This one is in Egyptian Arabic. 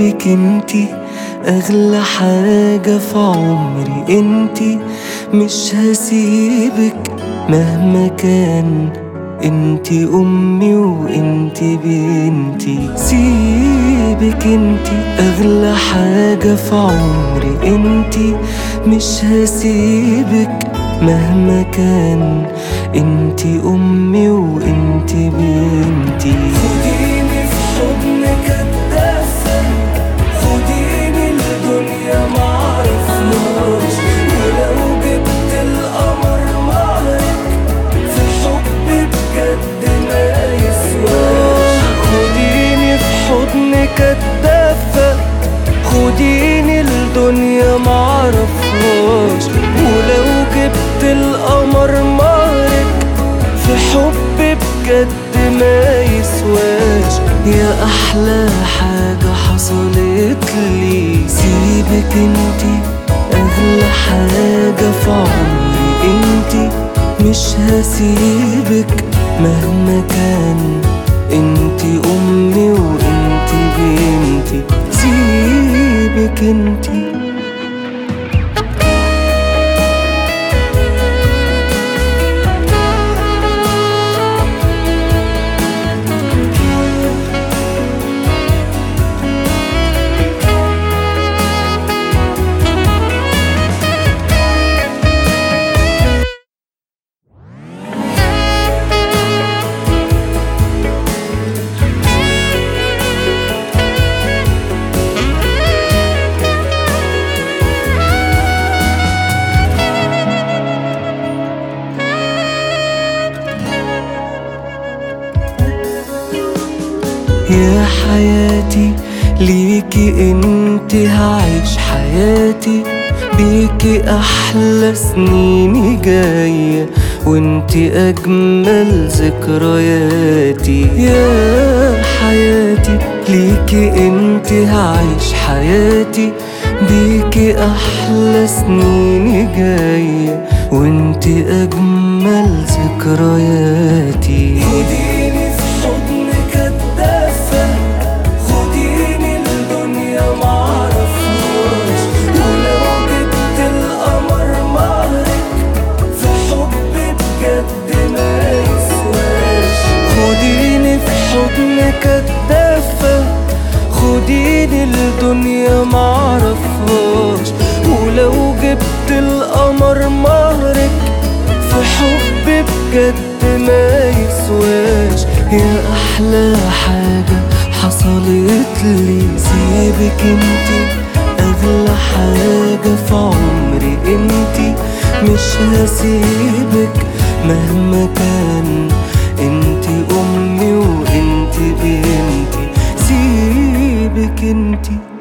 سيبك انتي اغلى حاجة في عمري انتي مش هسيبك مهما كان انتي امي وانتي بنتي سيبك انتي اغلى حاجة في عمري انتي مش هسيبك مهما كان انتي امي وانتي بنتي خديني في حضنك الدافى خديني الدنيا معرفناش ولو جبت القمر معرك في الحب بجد ما يسواش خديني في حضنك الدافى خديني الدنيا معرفهاش ولو جبت القمر معرك في حب بجد ما يسواش يا احلى حاجة حصلت لي سيبك انتي اغلى حاجة في عمري انتي مش هسيبك مهما كان انتي امي وانتي بنتي سيبك انتي يا حياتي ليكي انت هعيش حياتي بيكي احلى سنيني جاية وانت اجمل ذكرياتي يا حياتي ليكي انت هعيش حياتي بيكي احلى سنيني جاية وانت اجمل ذكرياتي خديني في حضنك الدافى خديني الدنيا معرفهاش ولو جبت القمر معرك في حب بجد ما يسواش خديني في حضنك الدافى خديني الدنيا معرفهاش ولو جبت القمر مهرك في حب بجد ما يسواش يا احلى حاجة حصلت لي سيبك انتي اغلى حاجة في عمري انتي مش هسيبك مهما كان انتي امي وانتي بنتي سيبك انتي